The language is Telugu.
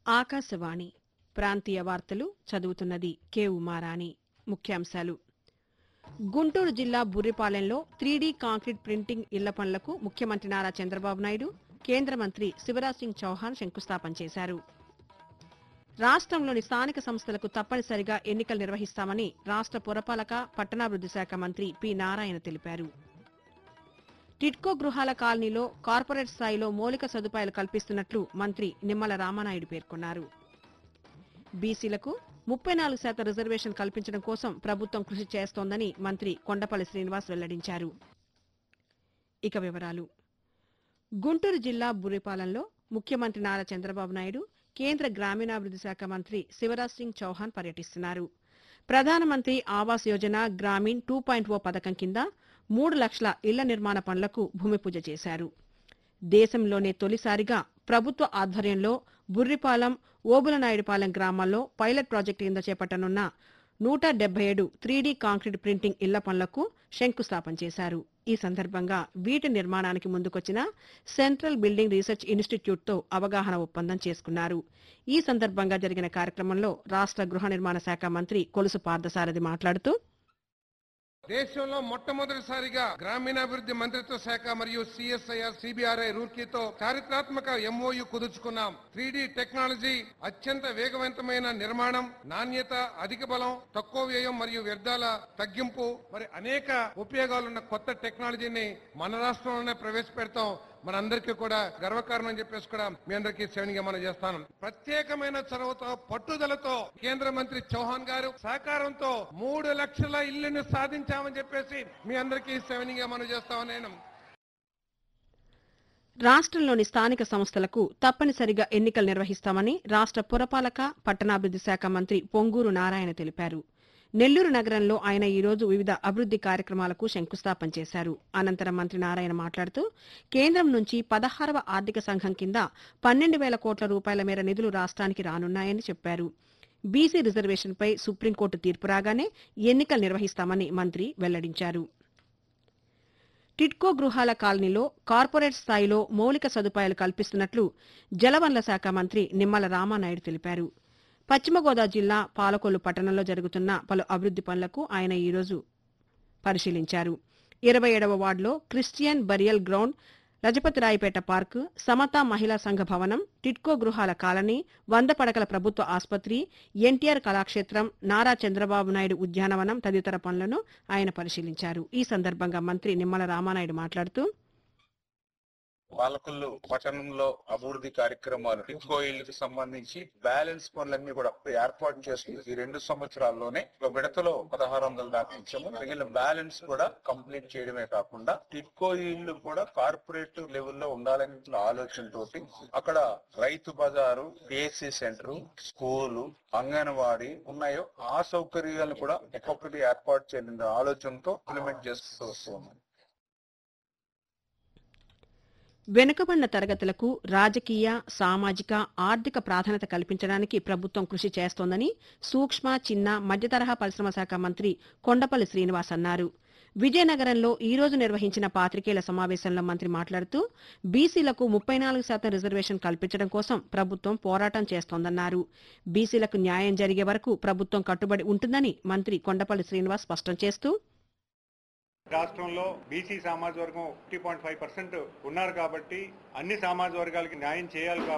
ఆకాశవాణి ప్రాంతీయ వార్తలు చదువుతున్నది కె ఉమారాణి ముఖ్యాంశాలు గుంటూరు జిల్లా బుర్రిపాలెంలో త్రీడీ కాంక్రీట్ ప్రింటింగ్ ఇళ్ల పనులకు ముఖ్యమంత్రి నారా చంద్రబాబు నాయుడు కేంద్ర మంత్రి శివరాజ్ సింగ్ చౌహాన్ శంకుస్థాపన చేశారు రాష్ట్రంలోని స్థానిక సంస్థలకు తప్పనిసరిగా ఎన్నికలు నిర్వహిస్తామని రాష్ట్ర పురపాలక పట్టణాభివృద్ధి శాఖ మంత్రి పి నారాయణ తెలిపారు టిడ్కో గృహాల కాలనీలో కార్పొరేట్ స్థాయిలో మౌలిక సదుపాయాలు కల్పిస్తున్నట్లు మంత్రి నిమ్మల రామానాయుడు పేర్కొన్నారు బీసీలకు ముప్పై నాలుగు శాతం రిజర్వేషన్ కల్పించడం కోసం ప్రభుత్వం కృషి చేస్తోందని మంత్రి కొండపల్లి శ్రీనివాస్ వెల్లడించారు ఇక వివరాలు గుంటూరు జిల్లా బుర్రిపాలెంలో ముఖ్యమంత్రి నారా చంద్రబాబు నాయుడు కేంద్ర గ్రామీణాభివృద్ధి శాఖ మంత్రి శివరాజ్ సింగ్ చౌహాన్ పర్యటిస్తున్నారు ప్రధానమంత్రి Awas Yojana Gramin two point O పథకం కింద మూడు లక్షల ఇళ్ల నిర్మాణ పనులకు భూమి పూజ చేశారు దేశంలోనే తొలిసారిగా ప్రభుత్వ ఆధ్వర్యంలో బుర్రిపాలెం ఓబులనాయుడుపాలెం గ్రామాల్లో పైలట్ ప్రాజెక్టు కింద చేపట్టనున్న నూట డెబ్బై ఏడు త్రీడీ కాంక్రీట్ ప్రింటింగ్ ఇళ్ల పనులకు శంకుస్థాపన చేశారు ఈ సందర్భంగా వీటి నిర్మాణానికి ముందుకొచ్చిన సెంట్రల్ బిల్డింగ్ రీసెర్చ్ ఇన్స్టిట్యూట్తో అవగాహన ఒప్పందం చేసుకున్నారు ఈ సందర్భంగా జరిగిన కార్యక్రమంలో రాష్ట్ర గృహ నిర్మాణ శాఖ మంత్రి కొలుసు పార్థసారథి మాట్లాడుతూ దేశంలో మొట్టమొదటిసారిగా గ్రామీణాభివృద్ధి మంత్రిత్వ శాఖ మరియు సిఎస్ఐఆర్ సిబిఆర్ఐ రూర్కీతో చారిత్రాత్మక ఎంఓయు కుదుర్చుకున్నాం త్రీ టెక్నాలజీ అత్యంత వేగవంతమైన నిర్మాణం నాణ్యత అధిక బలం తక్కువ వ్యయం మరియు వ్యర్థాల తగ్గింపు మరి అనేక ఉపయోగాలున్న కొత్త టెక్నాలజీని మన రాష్ట్రంలోనే ప్రవేశపెడతాం మనందరికీ కూడా గర్వకారణం అని చెప్పేసి కూడా మీ అందరికీ శ్రేణిగా మనం చేస్తాను ప్రత్యేకమైన చొరవతో పట్టుదలతో కేంద్ర మంత్రి చౌహాన్ గారు సహకారంతో మూడు లక్షల ఇల్లుని సాధించామని చెప్పేసి మీ అందరికీ శ్రేణిగా మనం చేస్తామని నేను రాష్ట్రంలోని స్థానిక సంస్థలకు తప్పనిసరిగా ఎన్నికలు నిర్వహిస్తామని రాష్ట్ర పురపాలక పట్టణాభివృద్ధి శాఖ మంత్రి పొంగూరు నారాయణ తెలిపారు నెల్లూరు నగరంలో ఆయన ఈ రోజు వివిధ అభివృద్ధి కార్యక్రమాలకు శంకుస్థాపన చేశారు అనంతరం మంత్రి నారాయణ మాట్లాడుతూ కేంద్రం నుంచి పదహారవ ఆర్థిక సంఘం కింద పన్నెండు వేల కోట్ల రూపాయల మేర నిధులు రాష్ట్రానికి రానున్నాయని చెప్పారు బీసీ రిజర్వేషన్పై సుప్రీంకోర్టు తీర్పు రాగానే ఎన్నికలు నిర్వహిస్తామని మంత్రి వెల్లడించారు టిడ్కో గృహాల కాలనీలో కార్పొరేట్ స్థాయిలో మౌలిక సదుపాయాలు కల్పిస్తున్నట్లు జలవనరుల శాఖ మంత్రి నిమ్మల రామానాయుడు తెలిపారు పశ్చిమ గోదావరి జిల్లా పాలకొల్లు పట్టణంలో జరుగుతున్న పలు అభివృద్ధి పనులకు ఆయన ఈరోజు పరిశీలించారు ఇరవై ఏడవ వార్డులో Christian burial ground Rajapathirayapeta park సమతా మహిళా సంఘ భవనం టిడ్కో గృహాల కాలనీ వంద పడకల ప్రభుత్వ ఆసుపత్రి ఎన్టీఆర్ కళాక్షేత్రం నారా చంద్రబాబు నాయుడు ఉద్యానవనం తదితర పనులను ఆయన పరిశీలించారు ఈ సందర్భంగా మంత్రి నిమ్మల రామానాయుడు మాట్లాడుతూ పాలకొల్లు పట్టణంలో అభివృద్ధి కార్యక్రమాలు టిక్కో ఇళ్లకు సంబంధించి బ్యాలెన్స్ పనులన్నీ కూడా ఏర్పాటు చేసి ఈ రెండు సంవత్సరాల్లోనే ఒక విడతలో పదహారు వందల దాకా ఇచ్చాము మిగిలిన బ్యాలెన్స్ కూడా కంప్లీట్ చేయడమే కాకుండా టిక్కో ఇళ్లు కూడా కార్పొరేట్ లెవెల్లో ఉండాలనే ఆలోచనతోటి అక్కడ రైతు బజారు పిఎస్సి సెంటర్ స్కూలు అంగన్వాడీ ఉన్నాయో ఆ సౌకర్యాలు కూడా ఒక్కొక్కటి ఏర్పాటు చేయని ఆలోచనతో ఇంప్లిమెంట్ చేస్తూ వస్తున్నాం వెనుకబడిన తరగతులకు రాజకీయ సామాజిక ఆర్థిక ప్రాధాన్యత కల్పించడానికి ప్రభుత్వం కృషి చేస్తోందని సూక్ష్మ చిన్న మధ్యతరహా పరిశ్రమ శాఖ మంత్రి కొండపల్లి శ్రీనివాస్ అన్నారు విజయనగరంలో ఈ రోజు నిర్వహించిన పాత్రికేయుల సమావేశంలో మంత్రి మాట్లాడుతూ బీసీలకు ముప్పై నాలుగు శాతం రిజర్వేషన్ కల్పించడం కోసం ప్రభుత్వం పోరాటం చేస్తోందన్నారు బీసీలకు న్యాయం జరిగే వరకు ప్రభుత్వం కట్టుబడి ఉంటుందని మంత్రి కొండపల్లి శ్రీనివాస్ స్పష్టం చేస్తూ రాష్ట్రంలో బీసీ సామాజిక వర్గం ఫిఫ్టీ పాయింట్ ఫైవ్ పర్సెంట్ ఉన్నారు కాబట్టి అన్ని సామాజిక వర్గాలకి న్యాయం చేయాలి కాబట్టి